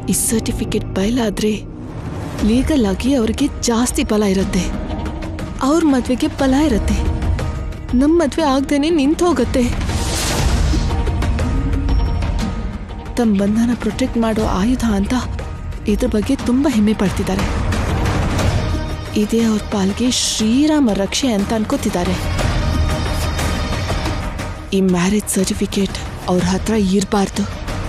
ಈ certificate ಬಯಲಾದ್ರೆ legal ಆಗಿ ಅವ್ರಿಗೆ ಜಾಸ್ತಿ ಫಲ ಇರುತ್ತೆ ಅವ್ರ ಮದ್ವೆಗೆ ಫಲ ಇರುತ್ತೆ ನಮ್ಮ ಮದ್ವೆ ಆಗ್ದೇನೆ ನಿಂತು ಹೋಗುತ್ತೆ ತಮ್ಮ ಬಂಧನ ಪ್ರೊಟೆಕ್ಟ್ ಮಾಡೋ ಆಯುಧ ಅಂತ ಇದ್ರ ಬಗ್ಗೆ ತುಂಬಾ ಹೆಮ್ಮೆ ಪಡ್ತಿದ್ದಾರೆ ಇದೇ ಅವ್ರ ಪಾಲ್ಗೆ ಶ್ರೀರಾಮ ರಕ್ಷೆ ಅಂತ ಅನ್ಕೋತಿದ್ದಾರೆ ಈ ಮ್ಯಾರೇಜ್ ಸರ್ಟಿಫಿಕೇಟ್ ಅವ್ರ ಹತ್ರ ಇರಬಾರ್ದು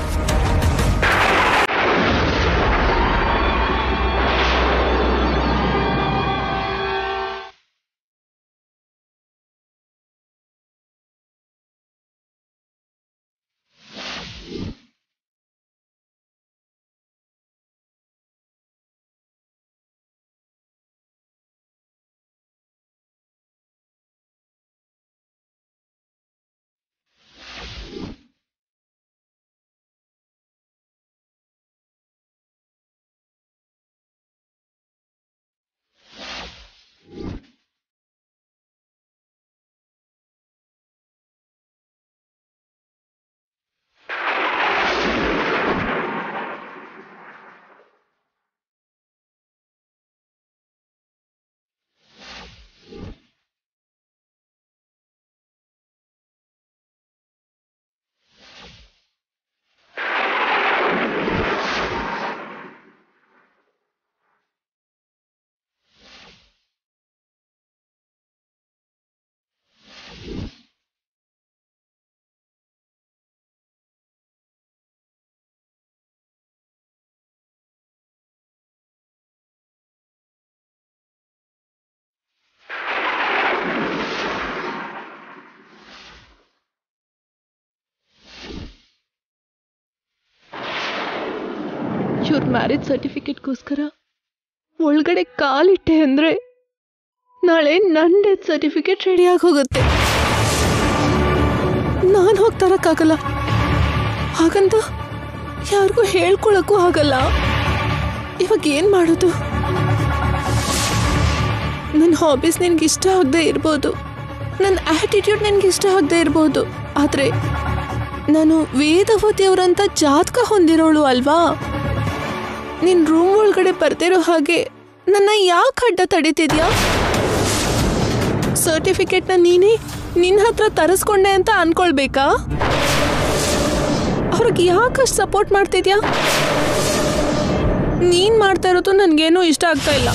ಇವ್ರ ಮ್ಯಾರೇಜ್ ಸರ್ಟಿಫಿಕೇಟ್ಗೋಸ್ಕರ ಒಳಗಡೆ ಕಾಲಿಟ್ಟೆ ಅಂದ್ರೆ ನಾಳೆ ನನ್ನ ಡೆತ್ ಸರ್ಟಿಫಿಕೇಟ್ ರೆಡಿಯಾಗಿ ಹೋಗುತ್ತೆ ನಾನು ಹೋಗಿ ತರಕ್ಕಾಗಲ್ಲ ಹಾಗಂತ ಯಾರಿಗೂ ಹೇಳ್ಕೊಳಕ್ಕೂ ಆಗಲ್ಲ ಇವಾಗ ಏನು ಮಾಡೋದು ನನ್ನ ಹಾಬೀಸ್ ನಿನ್ಗೆ ಇಷ್ಟ ಆಗದೆ ಇರ್ಬೋದು ನನ್ನ ಆಟಿಟ್ಯೂಡ್ ನಿನ್ಗೆ ಇಷ್ಟ ಆಗದೆ ಇರ್ಬೋದು ಆದರೆ ನಾನು ವೇದವತಿಯವರಂತ ಜಾತಕ ಹೊಂದಿರೋಳು ಅಲ್ವಾ ನಿನ್ ರೂಮ್ ಒಳಗಡೆ ಬರ್ತಿರೋ ಹಾಗೆ ನನ್ನ ಯಾಕೆ ಅಡ್ಡ ತಡೀತಿದ್ಯಾ ಸರ್ಟಿಫಿಕೇಟ್ನ ನೀನೇ ನಿನ್ನ ಹತ್ರ ತರಿಸ್ಕೊಂಡೆ ಅಂತ ಅನ್ಕೊಳ್ಬೇಕಾ ಅವ್ರಿಗೆ ಯಾಕಷ್ಟು ಸಪೋರ್ಟ್ ಮಾಡ್ತಿದ್ಯಾ ನೀನ್ ಮಾಡ್ತಾ ಇರೋದು ನನ್ಗೇನೂ ಇಷ್ಟ ಆಗ್ತಾ ಇಲ್ಲ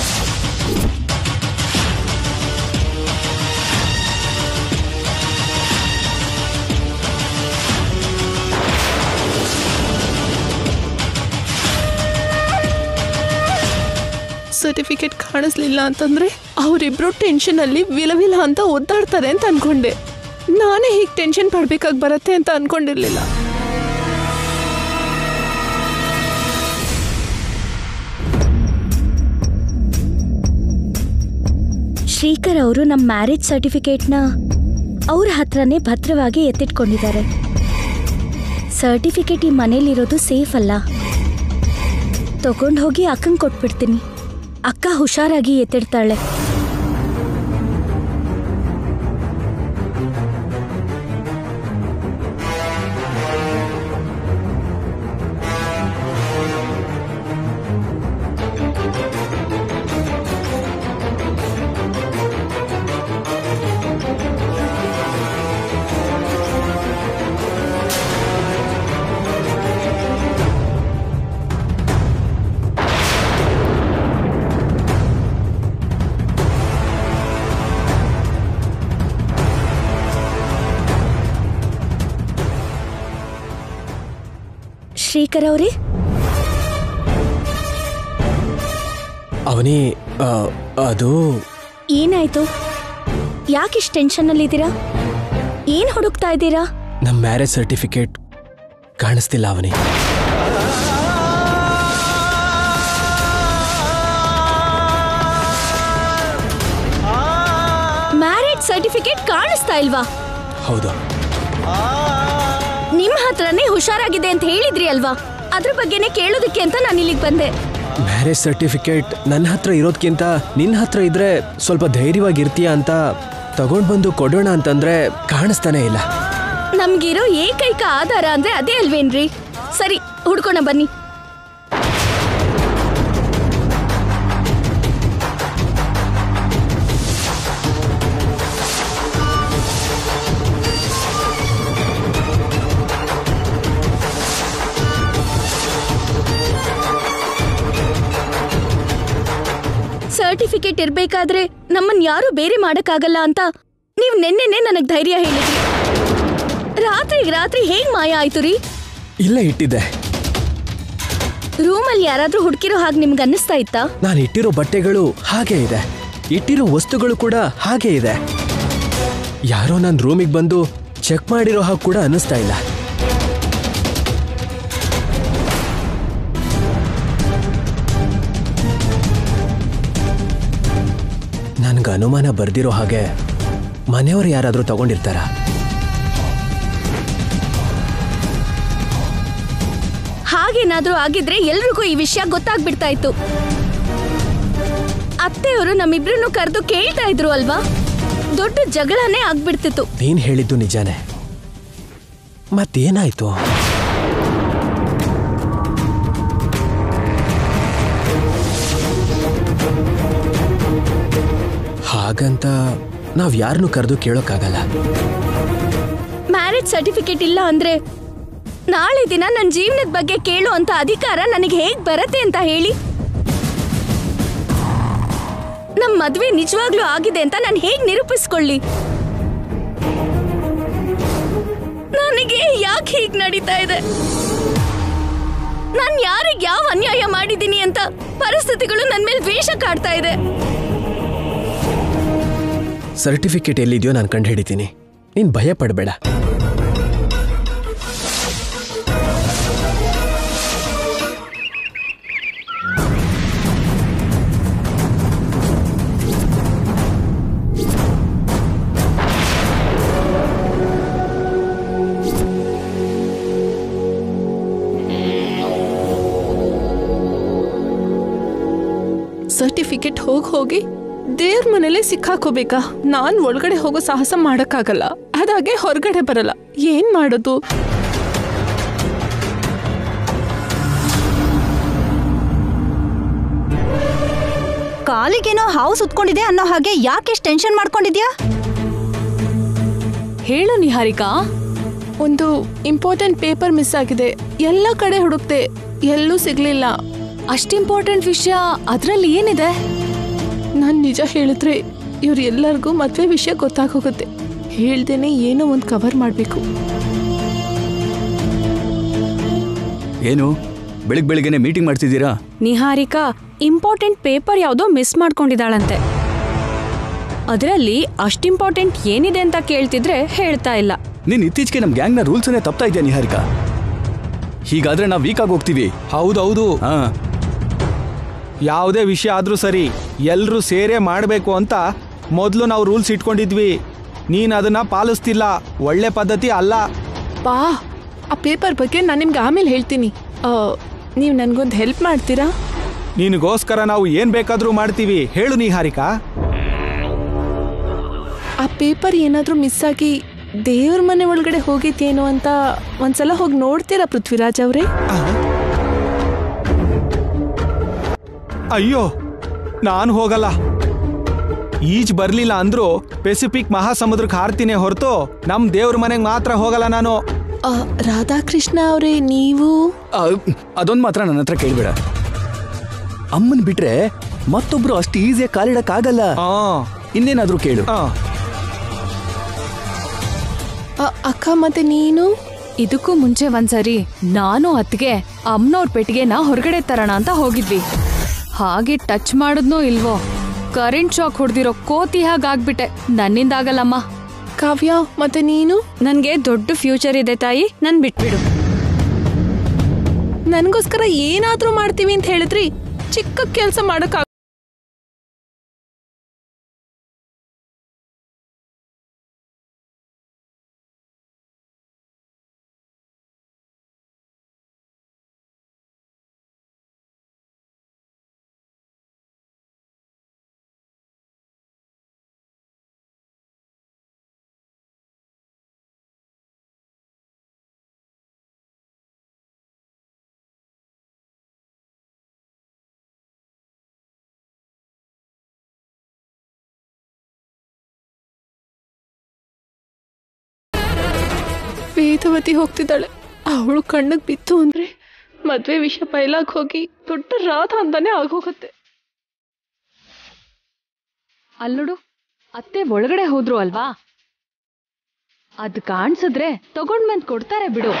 ಸರ್ಟಿಫಿಕೇಟ್ ಕಾಣಿಸ್ಲಿಲ್ಲ ಅಂತಂದ್ರೆ ಅವರಿಬ್ರು ಟೆನ್ಷನ್ ಅಲ್ಲಿ ವಿಲವಿಲ ಅಂತ ಒದ್ದಾಡ್ತಾರೆ ಅಂತ ಅನ್ಕೊಂಡೆ ನಾನೇ ಹೀಗೆ ಟೆನ್ಷನ್ ಪಡ್ಬೇಕಾಗಿ ಬರತ್ತೆ ಅಂತ ಅನ್ಕೊಂಡಿರ್ಲಿಲ್ಲ ಶ್ರೀಕರ್ ಅವರು ನಮ್ಮ ಮ್ಯಾರೇಜ್ ಸರ್ಟಿಫಿಕೇಟ್ನ ಅವ್ರ ಹತ್ರನೇ ಭದ್ರವಾಗಿ ಎತ್ತಿಟ್ಕೊಂಡಿದ್ದಾರೆ ಸರ್ಟಿಫಿಕೇಟ್ ಈ ಮನೇಲಿರೋದು ಸೇಫ್ ಅಲ್ಲ ತಗೊಂಡು ಹೋಗಿ ಅಕ್ಕಂಗೆ ಕೊಟ್ಬಿಡ್ತೀನಿ ಅಕ್ಕ ಹುಷಾರಾಗಿ ಎತ್ತಿಡ್ತಾಳೆ ಶ್ರೀಕರ್ ಅವರೇ ಅವನಿ ಆ, ಅದು ಏನಾಯ್ತು ಯಾಕಿಷ್ಟು ಟೆನ್ಷನ್ನಲ್ಲಿದ್ದೀರಾ ಏನು ಹುಡುಕ್ತಾ ಇದ್ದೀರಾ ನಮ್ಮ ಮ್ಯಾರೇಜ್ ಸರ್ಟಿಫಿಕೇಟ್ ಕಾಣಿಸ್ತಿಲ್ಲ ಅವನಿ ಮ್ಯಾರೇಜ್ ಸರ್ಟಿಫಿಕೇಟ್ ಕಾಣಿಸ್ತಾ ಇಲ್ವಾ ಹೌದು ನಿಮ್ಮ ಹತ್ರನೇ ಹುಷಾರಾಗಿದೆ ಅಂತ ಹೇಳಿದ್ರಿ ಅಲ್ವಾ ಅದ್ರ ಬಗ್ಗೆನೇ ಕೇಳೋದಕ್ಕೆ ಅಂತ ನಾನು ಇಲ್ಲಿಗೆ ಬಂದೆ ಮ್ಯಾರೇಜ್ ಸರ್ಟಿಫಿಕೇಟ್ ನನ್ನ ಹತ್ರ ಇರೋದ್ಕಿಂತ ನಿನ್ನ ಹತ್ರ ಇದ್ರೆ ಸ್ವಲ್ಪ ಧೈರ್ಯವಾಗಿರ್ತೀಯ ಅಂತ ತಗೊಂಡ್ ಬಂದು ಕೊಡೋಣ ಅಂತಂದ್ರೆ ಕಾಣಿಸ್ತಾನೆ ಇಲ್ಲ ನಮ್ಗಿರೋ ಏಕೈಕ ಆಧಾರ ಅಂದ್ರೆ ಅದೇ ಅಲ್ವೇನ್ರಿ ಸರಿ ಹುಡ್ಕೋಣ ಬನ್ನಿ ಸರ್ಟಿಫಿಕೇಟ್ ಇರ್ಬೇಕಾದ್ರೆ ನಮ್ಮನ್ ಯಾರು ಬೇರೆ ಮಾಡಕ್ಕಾಗಲ್ಲ ಅಂತ ನೀವ್ ನೆನ್ನೆನೆ ನನಗ್ ಧೈರ್ಯ ಹೇಳಿದ್ರಿ ರಾತ್ರಿಗೆ ರಾತ್ರಿ ಹೇಗ್ ಮಾಯ ಆಯ್ತು ರೀ ಇಲ್ಲೇ ಇಟ್ಟಿದ್ದೆ ರೂಮಲ್ಲಿ ಯಾರಾದ್ರೂ ಹುಡುಕಿರೋ ಹಾಗೆ ನಿಮ್ಗೆ ಅನ್ನಿಸ್ತಾ ಇತ್ತಾ ನಾನು ಇಟ್ಟಿರೋ ಬಟ್ಟೆಗಳು ಹಾಗೆ ಇದೆ ಇಟ್ಟಿರೋ ವಸ್ತುಗಳು ಕೂಡ ಹಾಗೆ ಇದೆ ಯಾರೋ ನನ್ನ ರೂಮಿಗೆ ಬಂದು ಚೆಕ್ ಮಾಡಿರೋ ಹಾಗೆ ಕೂಡ ಅನ್ನಿಸ್ತಾ ಇಲ್ಲ ನನ್ಗೆ ಅನುಮಾನ ಬರ್ದಿರೋ ಹಾಗೆ ಮನೆಯವರು ಯಾರಾದರೂ ತಗೊಂಡಿರ್ತಾರ ಹಾಗೇನಾದ್ರೂ ಆಗಿದ್ರೆ ಎಲ್ರಿಗೂ ಈ ವಿಷಯ ಗೊತ್ತಾಗ್ಬಿಡ್ತಾ ಇತ್ತು ಅತ್ತೆಯವರು ನಮ್ಮಿಬ್ರನ್ನು ಕರೆದು ಕೇಳ್ತಾ ಇದ್ರು ಅಲ್ವಾ ದೊಡ್ಡ ಜಗಳನೇ ಆಗ್ಬಿಡ್ತಿತ್ತು ನೀನ್ ಹೇಳಿದ್ದು ನಿಜಾನೇ ಮತ್ತೇನಾಯ್ತು ಹಾಗಂತ ನಾವ್ ಯಾರನ್ನು ಕರೆದು ಕೇಳೋಕ್ಕಾಗಲ್ಲ ಮ್ಯಾರೇಜ್ ಸರ್ಟಿಫಿಕೇಟ್ ಇಲ್ಲ ಅಂದ್ರೆ ನಾಳೆ ದಿನ ನನ್ನ ಜೀವನದ ಬಗ್ಗೆ ಕೇಳೋ ಅಂತ ಅಧಿಕಾರ ನನಗೆ ಹೇಗ್ ಬರತ್ತೆ ಅಂತ ಹೇಳಿ ನಮ್ ಮದ್ವೆ ನಿಜವಾಗ್ಲೂ ಆಗಿದೆ ಅಂತ ನಾನು ಹೇಗ್ ನಿರೂಪಿಸ್ಕೊಳ್ಳಿ ನನಗೆ ಯಾಕೆ ಹೀಗ್ ನಡೀತಾ ಇದೆ ನಾನ್ ಯಾರಿಗೆ ಯಾವ ಅನ್ಯಾಯ ಮಾಡಿದ್ದೀನಿ ಅಂತ ಪರಿಸ್ಥಿತಿಗಳು ನನ್ ಮೇಲೆ ದ್ವೇಷ ಕಾಡ್ತಾ ಇದೆ ಸರ್ಟಿಫಿಕೇಟ್ ಎಲ್ಲಿದೆಯೋ ನಾನು ಕಂಡು ಹಿಡಿತೀನಿ ನೀನ್ ಭಯ ಪಡಬೇಡ ಸರ್ಟಿಫಿಕೇಟ್ ಹೋಗಿ ಹೋಗಿ ದೇವ್ರ ಮನೇಲೆ ಸಿಕ್ಕಾಕೋಬೇಕಾ ನಾನ್ ಒಳಗಡೆ ಹೋಗೋ ಸಾಹಸ ಮಾಡಕ್ಕಾಗಲ್ಲ ಅದಾಗೆ ಹೊರಗಡೆ ಬರಲ್ಲ ಏನ್ ಮಾಡೋದು ಕಾಲಿಗೇನೋ ಹಾವು ಸುತ್ಕೊಂಡಿದೆ ಅನ್ನೋ ಹಾಗೆ ಯಾಕೆಷ್ಟು ಟೆನ್ಷನ್ ಮಾಡ್ಕೊಂಡಿದ್ಯಾ ಹೇಳು ನಿಹಾರಿಕಾ ಒಂದು ಇಂಪಾರ್ಟೆಂಟ್ ಪೇಪರ್ ಮಿಸ್ ಆಗಿದೆ ಎಲ್ಲ ಕಡೆ ಹುಡುಕ್ತೆ ಎಲ್ಲೂ ಸಿಗ್ಲಿಲ್ಲ ಅಷ್ಟು ಇಂಪಾರ್ಟೆಂಟ್ ವಿಷಯ ಅದ್ರಲ್ಲಿ ಏನಿದೆ ನಾನ್ ನಿಜ ಹೇಳಿದ್ರೆ ಇವ್ರು ಎಲ್ಲರಿಗೂ ಮದ್ವೆ ವಿಷಯ ಗೊತ್ತಾಗೋಗುತ್ತೆ ಹೇಳ್ದೇನೆ ಏನೋ ಒಂದು ಕವರ್ ಮಾಡಬೇಕು ಏನು ಬೆಳಿಗ್ಗೆ ಬೆಳಿಗ್ಗೆನೆ ಮೀಟಿಂಗ್ ಮಾಡ್ತಿದ್ದೀರಾ ನಿಹಾರಿಕಾ ಇಂಪಾರ್ಟೆಂಟ್ ಪೇಪರ್ ಯಾವುದೋ ಮಿಸ್ ಮಾಡ್ಕೊಂಡಿದ್ದಾಳಂತೆ ಅದರಲ್ಲಿ ಅಷ್ಟು ಇಂಪಾರ್ಟೆಂಟ್ ಏನಿದೆ ಅಂತ ಕೇಳ್ತಿದ್ರೆ ಹೇಳ್ತಾ ಇಲ್ಲ ನೀನ್ ಇತ್ತೀಚೆಗೆ ನಮ್ ಗ್ಯಾಂಗ್ನ ರೂಲ್ಸನ್ನೇ ತಪ್ತಾ ಇದೆಯಾ ನಿಹಾರಿಕಾ ಹೀಗಾದ್ರೆ ನಾವು ವೀಕ್ ಆಗಿ ಹೋಗ್ತೀವಿ ಹೌದೌದು ಹಾ ಯಾವುದೇ ವಿಷಯ ಆದರೂ ಸರಿ ಎಲ್ಲರೂ ಸೇರೇ ಮಾಡಬೇಕು ಅಂತ ಮೊದಲು ನಾವು ರೂಲ್ಸ್ ಇಟ್ಕೊಂಡಿದ್ವಿ ನೀನು ಅದನ್ನ ಪಾಲಿಸ್ತಿಲ್ಲ ಒಳ್ಳೆ ಪದ್ಧತಿ ಅಲ್ಲ ಪಾ ಆ ಪೇಪರ್ ಬಗ್ಗೆ ನಾನು ನಿಮ್ಗೆ ಆಮೇಲೆ ಹೇಳ್ತೀನಿ ನೀವು ನನಗೊಂದು ಹೆಲ್ಪ್ ಮಾಡ್ತೀರಾ ನಿನಗೋಸ್ಕರ ನಾವು ಏನು ಬೇಕಾದರೂ ಮಾಡ್ತೀವಿ ಹೇಳು ನಿಹಾರಿಕಾ ಆ ಪೇಪರ್ ಏನಾದರೂ ಮಿಸ್ ಆಗಿ ದೇವ್ರ ಮನೆ ಒಳಗಡೆ ಹೋಗಿತ್ತೇನೋ ಅಂತ ಒಂದ್ಸಲ ಹೋಗಿ ನೋಡ್ತೀರಾ ಪೃಥ್ವಿರಾಜ್ ಅವರೇ ಅಯ್ಯೋ ನಾನು ಹೋಗಲ್ಲ ಈಜ್ ಬರ್ಲಿಲ್ಲ ಅಂದ್ರೂ ಪೆಸಿಫಿಕ್ ಮಹಾಸಮುದ್ರಕ್ಕೆ ಹಾರ್ತೀನಿ ಹೊರತು ನಮ್ ದೇವ್ರ ಮನೆಗೆ ಮಾತ್ರ ಹೋಗಲ್ಲ ನಾನು ಆ, ರಾಧಾಕೃಷ್ಣ ಅವರೇ ನೀವು ಆ, ಅದೊಂದ್ ಮಾತ್ರ ನನ್ನ ಹತ್ರ ಕೇಳ್ಬೇಡ ಅಮ್ಮನ್ ಬಿಟ್ರೆ ಮತ್ತೊಬ್ರು ಅಷ್ಟು ಈಸಿಯಾಗಿ ಕಾಲಿಡಕ್ ಆಗಲ್ಲ ಆ, ಇನ್ನೇನಾದ್ರೂ ಕೇಳು ಆ. ಆ, ಅಕ್ಕ ಮತ್ತೆ ನೀನು ಇದಕ್ಕೂ ಮುಂಚೆ ಒಂದ್ಸರಿ ನಾನು ಅತ್ಗೆ ಅಮ್ಮನವ್ರ ಪೆಟ್ಟಿಗೆನ ಹೊರಗಡೆ ತರೋಣ ಅಂತ ಹೋಗಿದ್ವಿ ಹಾಗೆ ಟಚ್ ಮಾಡಿದ್ನೋ ಇಲ್ವೋ ಕರೆಂಟ್ ಶಾಕ್ ಹೊಡೆದಿರೋ ಕೋತಿ ಹಾಗಾಗ್ಬಿಟ್ಟೆ ನನ್ನಿಂದಾಗಲ್ಲಮ್ಮ ಕಾವ್ಯ ಮತ್ತೆ ನೀನು ನನ್ಗೆ ದೊಡ್ಡ ಫ್ಯೂಚರ್ ಇದೆ ತಾಯಿ ನನ್ ಬಿಟ್ಬಿಡು ನನಗೋಸ್ಕರ ಏನಾದ್ರೂ ಮಾಡ್ತೀವಿ ಅಂತ ಹೇಳಿದ್ರಿ ಚಿಕ್ಕ ಕೆಲಸ ಮಾಡಕ್ ವೇದವತಿ ಹೋಗ್ತಿದ್ದಾಳೆ ಅವಳು ಕಣ್ಣಿಗೆ ಬಿತ್ತು ಅಂದ್ರೆ ಮದ್ವೆ ವಿಷಯ ಬಯಲಾಗ್ ಹೋಗಿ ದೊಡ್ಡ ರಾಧ ಅಂತಾನೆ ಆಗೋಗುತ್ತೆ ಅಲ್ಲೋಡು ಅತ್ತೆ ಒಳಗಡೆ ಹೋದ್ರು ಅಲ್ವಾ ಅದ್ ಕಾಣ್ಸಿದ್ರೆ ತಗೊಂಡ್ ಬಂದ್ ಕೊಡ್ತಾರೆ ಬಿಡು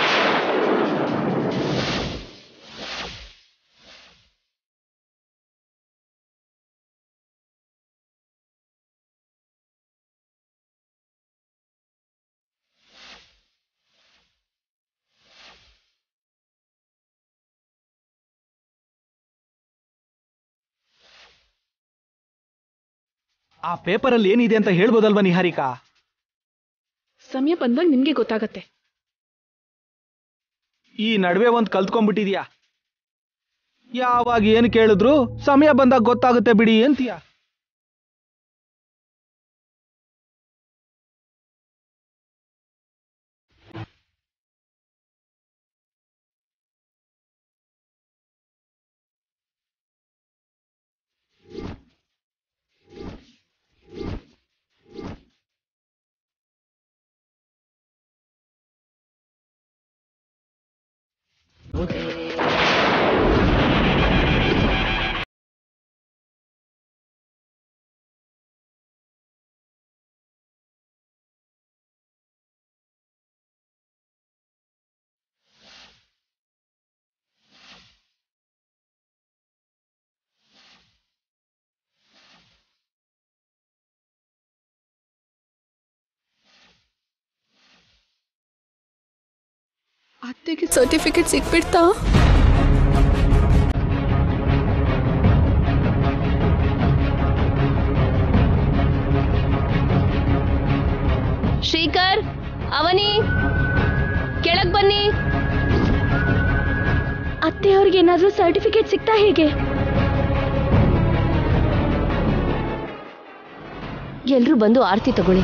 ಆ ಪೇಪರಲ್ಲಿ ಏನಿದೆ ಅಂತ ಹೇಳ್ಬೋದಲ್ವಾ ನಿಹಾರಿಕಾ ಸಮಯ ಬಂದಾಗ ನಿಮ್ಗೆ ಗೊತ್ತಾಗತ್ತೆ ಈ ನಡುವೆ ಒಂದ್ ಕಲ್ತ್ಕೊಂಡ್ಬಿಟ್ಟಿದ್ಯಾ ಯಾವಾಗ ಏನು ಕೇಳಿದ್ರು ಸಮಯ ಬಂದಾಗ ಗೊತ್ತಾಗುತ್ತೆ ಬಿಡಿ ಅಂತೀಯ ಅತ್ತೆಗೆ ಸರ್ಟಿಫಿಕೇಟ್ ಸಿಕ್ಬಿಡ್ತಾ ಶ್ರೀಕರ್ ಅವನಿ ಕೆಳಗ್ ಬನ್ನಿ ಅತ್ತೆ ಅವ್ರಿಗೆ ಏನಾದ್ರೂ ಸರ್ಟಿಫಿಕೇಟ್ ಸಿಗ್ತಾ ಹೇಗೆ ಎಲ್ರೂ ಬಂದು ಆರತಿ ತಗೊಳ್ಳಿ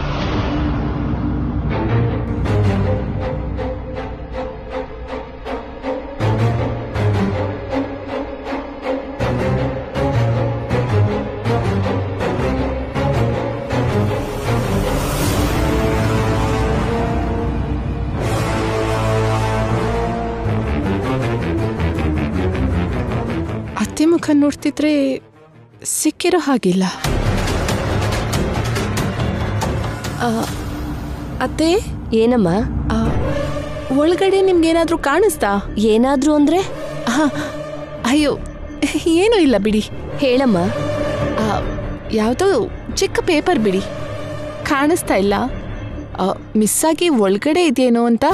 ಅತ್ತೆ ಮುಖ ನೋಡ್ತಿದ್ರೆ ಸಿಕ್ಕಿರೋ ಹಾಗಿಲ್ಲ ಆ, ಅತ್ತೆ ಏನಮ್ಮ ಆ, ಒಳಗಡೆ ನಿಮ್ಗೇನಾದ್ರೂ ಕಾಣಿಸ್ತಾ ಏನಾದ್ರೂ ಅಂದ್ರೆ ಹಾ ಅಯ್ಯೋ ಏನೂ ಇಲ್ಲ ಬಿಡಿ ಹೇಳಮ್ಮ ಆ, ಯಾವುದೋ ಚಿಕ್ಕ ಪೇಪರ್ ಬಿಡಿ ಕಾಣಿಸ್ತಾ ಇಲ್ಲ ಆ, ಮಿಸ್ ಆಗಿ ಒಳಗಡೆ ಇದೆಯೇನೋ ಅಂತ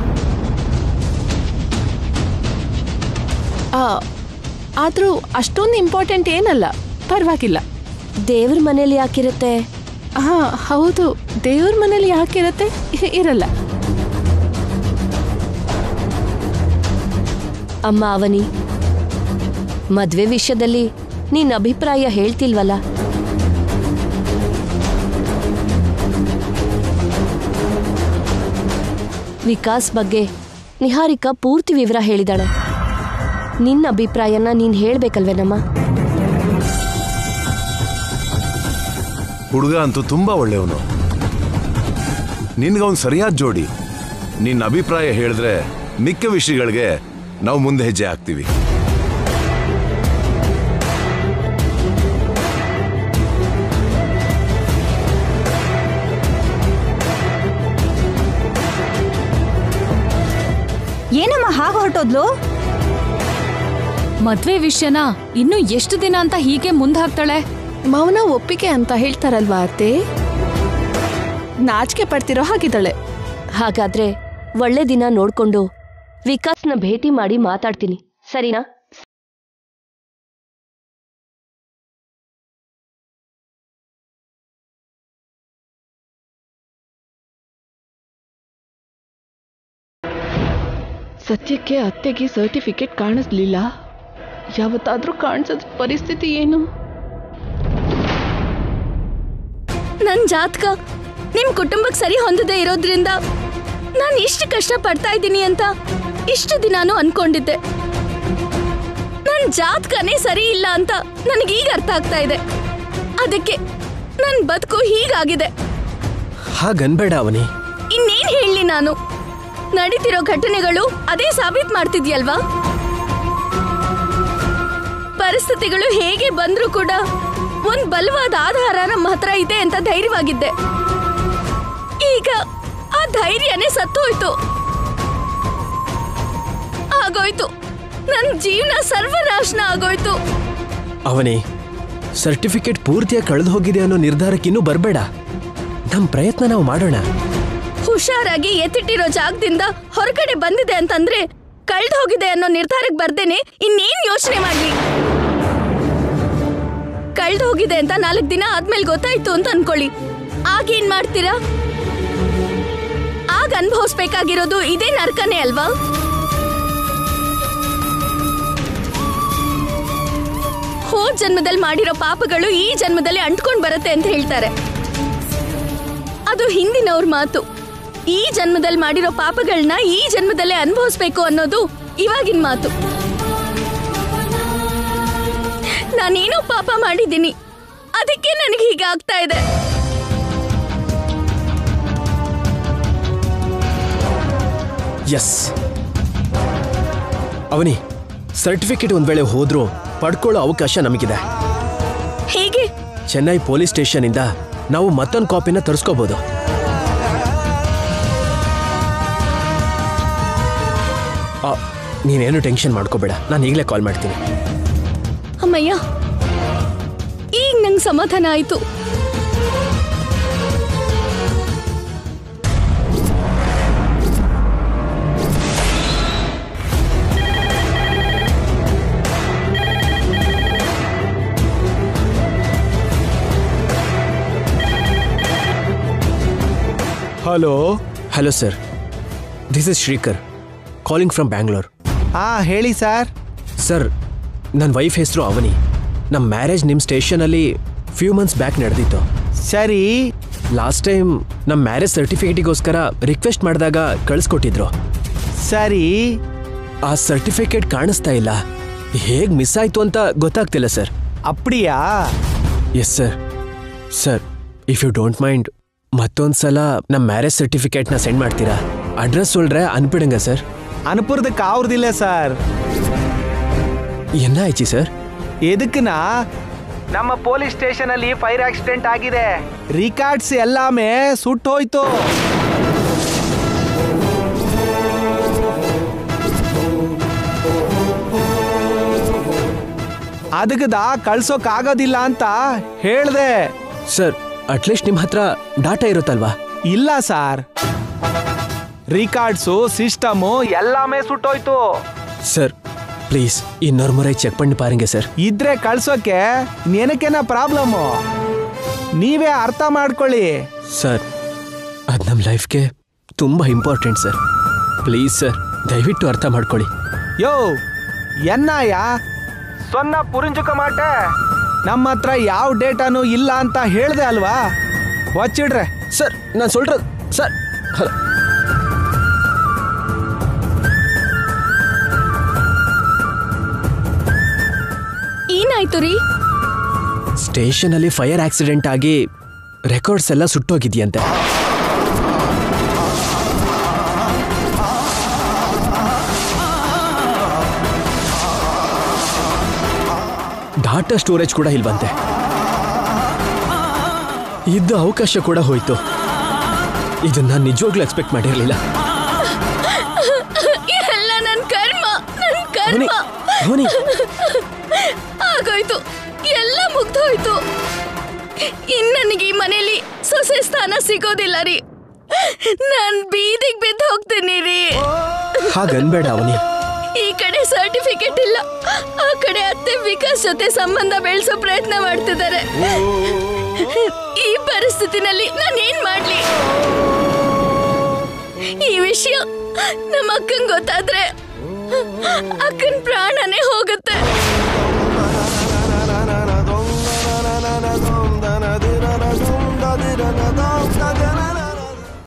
ಆ, ಆದ್ರೂ ಅಷ್ಟೊಂದು ಇಂಪಾರ್ಟೆಂಟ್ ಏನಲ್ಲ ಪರವಾಗಿಲ್ಲ ದೇವ್ರ ಮನೇಲಿ ಯಾಕಿರುತ್ತೆ ಹಾ ಹೌದು ದೇವ್ರ ಮನೇಲಿ ಯಾಕಿರತ್ತೆ ಇ- ಇರಲ್ಲ ಅಮ್ಮ ಅವನಿ ಮದ್ವೆ ವಿಷಯದಲ್ಲಿ ನೀನ್ ಅಭಿಪ್ರಾಯ ಹೇಳ್ತಿಲ್ವಲ್ಲ ವಿಕಾಸ್ ಬಗ್ಗೆ ನಿಹಾರಿಕಾ ಪೂರ್ತಿ ವಿವರ ಹೇಳಿದಾಳೆ ನಿನ್ನ ಅಭಿಪ್ರಾಯನ ನೀನ್ ಹೇಳ್ಬೇಕಲ್ವೇನಮ್ಮ ಹುಡುಗ ಅಂತೂ ತುಂಬಾ ಒಳ್ಳೆಯವನು ನಿನ್ಗವನ್ ಸರಿಯಾದ ಜೋಡಿ ನಿನ್ನ ಅಭಿಪ್ರಾಯ ಹೇಳಿದ್ರೆ ಮಿಕ್ಕ ವಿಷಯಗಳಿಗೆ ನಾವು ಮುಂದೆ ಹೆಜ್ಜೆ ಹಾಕ್ತೀವಿ ಏನಮ್ಮ ಹಾಗೆ ಹೊರಟೋದ್ಲು ಮದ್ವೆ ವಿಷಯನ ಇನ್ನು ಎಷ್ಟು ದಿನ ಅಂತ ಹೀಗೆ ಮುಂದ್ ಹಾಕ್ತಾಳೆ ಮೌನ ಒಪ್ಪಿಗೆ ಅಂತ ಹೇಳ್ತಾರಲ್ವಾ ಅತ್ತೆ ನಾಚಿಕೆ ಪಡ್ತಿರೋ ಹಾಗಿದ್ದಾಳೆ ಹಾಗಾದ್ರೆ ಒಳ್ಳೆ ದಿನ ನೋಡ್ಕೊಂಡು ವಿಕಾಸ್ನ ಭೇಟಿ ಮಾಡಿ ಮಾತಾಡ್ತೀನಿ ಸರಿನಾ ಸದ್ಯಕ್ಕೆ ಅತ್ತೆಗೆ ಸರ್ಟಿಫಿಕೇಟ್ ಕಾಣಿಸ್ಲಿಲ್ಲ ಯಾವತ್ತಾದ್ರೂ ಕಾಣಿಸೋದ್ ಪರಿಸ್ಥಿತಿ ಏನು ನನ್ ಜಾತಕ ನಿಮ್ ಕುಟುಂಬಕ್ಕೆ ಸರಿ ಹೊಂದದೇ ಇರೋದ್ರಿಂದ ನಾನು ಇಷ್ಟು ಕಷ್ಟ ಪಡ್ತಾ ಇದ್ದೀನಿ ಅಂತ ಇಷ್ಟು ದಿನಾನು ಅನ್ಕೊಂಡಿದ್ದೆ ನನ್ ಜಾತಕನೇ ಸರಿ ಇಲ್ಲ ಅಂತ ನನಗೀಗ ಅರ್ಥ ಆಗ್ತಾ ಇದೆ ಅದಕ್ಕೆ ನನ್ ಬದುಕು ಹೀಗಾಗಿದೆ ಹಾಗನ್ಬೇಡ ಅವನಿ ಇನ್ನೇನ್ ಹೇಳಲಿ ನಾನು ನಡೀತಿರೋ ಘಟನೆಗಳು ಅದೇ ಸಾಬೀತ್ ಮಾಡ್ತಿದ್ಯಲ್ವಾ ಪರಿಸ್ಥಿತಿಗಳು ಹೇಗೆ ಬಂದ್ರೂ ಕೂಡ ಒಂದ್ ಬಲವಾದ ಆಧಾರ ನಮ್ಮ ಹತ್ರ ಇದೆ ಅಂತ ಧೈರ್ಯವಾಗಿದ್ದೆ ಈಗ ಆ ಧೈರ್ಯನೇ ಸತ್ತೋಯ್ತು ಆಗೋಯ್ತು ನನ್ ಜೀವನ ಸರ್ವನಾಶನ ಆಗೋಯ್ತು ಅವನಿ ಸರ್ಟಿಫಿಕೇಟ್ ಪೂರ್ತಿಯಾಗಿ ಕಳೆದು ಹೋಗಿದೆ ಅನ್ನೋ ನಿರ್ಧಾರಕ್ಕೆ ಇನ್ನೂ ಬರಬೇಡ ನಮ್ಮ ಪ್ರಯತ್ನ ನಾವು ಮಾಡೋಣ ಹುಷಾರಾಗಿ ಎತ್ತಿಟ್ಟಿರೋ ಜಾಗದಿಂದ ಹೊರಗಡೆ ಬಂದಿದೆ ಅಂತಂದ್ರೆ ಕಳ್ದು ಹೋಗಿದೆ ಅನ್ನೋ ನಿರ್ಧಾರಕ್ಕೆ ಬರ್ದೇನೆ ಇನ್ನೇನ್ ಯೋಚನೆ ಮಾಡ್ಲಿ ಕಳ್ದು ಹೋಗಿದೆ ಅಂತ ನಾಲ್ಕು ದಿನ ಆದ್ಮೇಲೆ ಗೊತ್ತಾಯ್ತು ಅಂತ ಅನ್ಕೊಳ್ಳಿ ಆಗೇನ್ ಮಾಡ್ತೀರಾ ಆಗ ಅನುಭವಿಸ್ಬೇಕಾಗಿರೋದು ಇದೇ ನರ್ಕನೇ ಅಲ್ವಾ ಹೋದ್ ಜನ್ಮದಲ್ಲಿ ಮಾಡಿರೋ ಪಾಪಗಳು ಈ ಜನ್ಮದಲ್ಲಿ ಅಂಟ್ಕೊಂಡ್ ಬರುತ್ತೆ ಅಂತ ಹೇಳ್ತಾರೆ ಅದು ಹಿಂದಿನವ್ರ ಮಾತು ಈ ಜನ್ಮದಲ್ಲಿ ಮಾಡಿರೋ ಪಾಪಗಳನ್ನ ಈ ಜನ್ಮದಲ್ಲೇ ಅನುಭವಿಸ್ಬೇಕು ಅನ್ನೋದು ಇವಾಗಿನ ಮಾತು ನಾನೇನೋ ಪಾಪ ಮಾಡಿದ್ದೀನಿ ಅದಕ್ಕೆ ನನಗೆ ಹೀಗಾಗ್ತಾ ಇದೆ ಎಸ್ ಅವನಿ ಸರ್ಟಿಫಿಕೇಟ್ ಒಂದ್ ವೇಳೆ ಹೋದ್ರೂ ಪಡ್ಕೊಳ್ಳೋ ಅವಕಾಶ ನಮಗಿದೆ ಹೇಗೆ ಚೆನ್ನೈ ಪೊಲೀಸ್ ಸ್ಟೇಷನ್ ಇಂದ ನಾವು ಮತ್ತೊಂದು ಕಾಪಿನ ತರಿಸ್ಕೋಬಹುದು ನೀನೇನು ಟೆನ್ಷನ್ ಮಾಡ್ಕೋಬೇಡ ನಾನು ಈಗಲೇ ಕಾಲ್ ಮಾಡ್ತೀನಿ ಅಮ್ಮಯ್ಯ ಈಗ ನಂಗೆ ಸಮಾಧಾನ ಆಯ್ತು hello hello sir this is Shrikar calling from Bangalore ಹಾ ಹೇಳಿ ಸರ್ ಸರ್ ನನ್ನ ವೈಫ್ ಹೆಸರು ಅವನಿ ನಮ್ಮ ಮ್ಯಾರೇಜ್ ನಿಮ್ಮ ಸ್ಟೇಷನಲ್ಲಿ ಫ್ಯೂ ಮಂತ್ಸ್ ಬ್ಯಾಕ್ ನಡೆದಿತ್ತು ಸರಿ ಲಾಸ್ಟ್ ಟೈಮ್ ನಮ್ಮ ಮ್ಯಾರೇಜ್ ಸರ್ಟಿಫಿಕೇಟಿಗೋಸ್ಕರ ರಿಕ್ವೆಸ್ಟ್ ಮಾಡಿದಾಗ ಕಳಿಸ್ಕೊಟ್ಟಿದ್ರು ಸರಿ ಆ ಸರ್ಟಿಫಿಕೇಟ್ ಕಾಣಿಸ್ತಾ ಇಲ್ಲ ಹೇಗೆ ಮಿಸ್ ಆಯ್ತು ಅಂತ ಗೊತ್ತಾಗ್ತಿಲ್ಲ ಸರ್ ಅಪ್ಪಡಿಯಾ yes sir sir if you don't mind ಮತ್ತೊಂದು ಸಲ ನಮ್ಮ ಮ್ಯಾರೇಜ್ ಸರ್ಟಿಫಿಕೇಟ್ನ ಸೆಂಡ್ ಮಾಡ್ತೀರಾ ಅಡ್ರೆಸ್ சொல்ற ಅನ್ಬಿಡುங்க ಸರ್ ಅನುಪುರದಕ್ಕೆ ಅವ್ರದಿಲ್ಲ ಸರ್ என்ன ஆயிடுச்சு ಸರ್ ಎದಕ್ಕನಾ ನಮ್ಮ ಪೊಲೀಸ್ ಸ್ಟೇಷನ್ ಅಲ್ಲಿ ಫೈರ್ ಆಕ್ಸಿಡೆಂಟ್ ಆಗಿದೆ ರಿಕಾರ್ಡ್ಸ್ ಎಲ್ಲಾಮೇ ಸುಟ್ಟೋಯ್ತು ಅದಕ್ಕದ ಕಳ್ಸೋಕ್ ಆಗೋದಿಲ್ಲ ಅಂತ ಹೇಳ್ದೆ ಸರ್ ಅಟ್ಲೀಸ್ಟ್ ನಿಮ್ಮ ಹತ್ರ ಡಾಟಾ ಇರುತ್ತಲ್ವಾ ಇಲ್ಲ ಸರ್ ರಿಕಾರ್ಡ್ಸು ಸಿಸ್ಟಮು ಎಲ್ಲಾಮೇ ಸುಟ್ಟೋಯ್ತು ಸರ್ ಪ್ಲೀಸ್ ಇನ್ನೊರು ಮುறை ಚೆಕ್ பண்ணி பாருங்க ಸರ್ ಇದ್ರೆ ಕಳ್ಸೋಕೆ ನೆನಕೇನ ಪ್ರಾಬ್ಲಮ್ಮು ನೀವೇ ಅರ್ಥ ಮಾಡ್ಕೊಳ್ಳಿ ಸರ್ ಅದು ನಮ್ಮ ಲೈಫ್ಗೆ ತುಂಬ ಇಂಪಾರ್ಟೆಂಟ್ ಸರ್ ಪ್ಲೀಸ್ ಸರ್ ದಯವಿಟ್ಟು ಅರ್ಥ ಮಾಡ್ಕೊಳ್ಳಿ ಯೋ ಎನ್ನಾಯ ಸೊನ್ನ ಪುರಿಂಜುಕ ಮಾಟೆ ನಮ್ಮ ಹತ್ರ ಯಾವ ಡೇಟಾನು ಇಲ್ಲ ಅಂತ ಹೇಳ್ದೆ ಅಲ್ವಾ ವಚ್ಚಿಡ್ರೆ ಸರ್ ನಾನು சொல்றது ಸರ್ ಹಲೋ ಏನಾಯ್ತು ರೀ ಸ್ಟೇಷನಲ್ಲಿ ಫೈರ್ ಆಕ್ಸಿಡೆಂಟ್ ಆಗಿ ರೆಕಾರ್ಡ್ಸ್ ಎಲ್ಲ ಸುಟ್ಟೋಗಿದ್ಯಂತೆ ಡಾಟಾ ಸ್ಟೋರೇಜ್ ಕೂಡ ಇಲ್ವಂತೆ ಇದ್ದ ಅವಕಾಶ ಕೂಡ ಹೋಯ್ತು ಇದನ್ನ ನಾನು ನಿಜವಾಗ್ಲೂ ಎಕ್ಸ್ಪೆಕ್ಟ್ ಮಾಡಿರಲಿಲ್ಲ ಎಲ್ಲ ನನ್ ಕರ್ಮ ನನ್ ಅವನಿ ಕರ್ಮ ಅವನಿ ಆಗೋಯ್ತು ಎಲ್ಲ ಮುಗ್ದೋಯ್ತು ಇನ್ ನನಗೆ ಈ ಮನೇಲಿ ಸೊಸೆ ಸ್ಥಾನ ಸಿಗೋದಿಲ್ಲ ರೀ ನಾನ್ ಬೀದಿಗ್ ಬಿದ್ದು ಹೋಗ್ತೀನಿ ರೀ ಹಾಗನ್ಬೇಡ ಅವನಿ ಈ ಕಡೆ ಸರ್ಟಿಫಿಕೇಟ್ ಇಲ್ಲ ಆ ಕಡೆ ಅತ್ತೆ ವಿಕಾಸ್ ಜೊತೆ ಸಂಬಂಧ ಬೆಳೆಸೋ ಪ್ರಯತ್ನ ಮಾಡ್ತಿದ್ದಾರೆ ಈ ಪರಿಸ್ಥಿತಿನಲ್ಲಿ ನಾನು ಏನ್ ಮಾಡ್ಲಿ ಈ ವಿಷಯ ನಮ್ಮ ಅಕ್ಕಂಗ್ ಗೊತ್ತಾದ್ರೆ ಅಕ್ಕನ್ ಪ್ರಾಣನೇ ಹೋಗುತ್ತೆ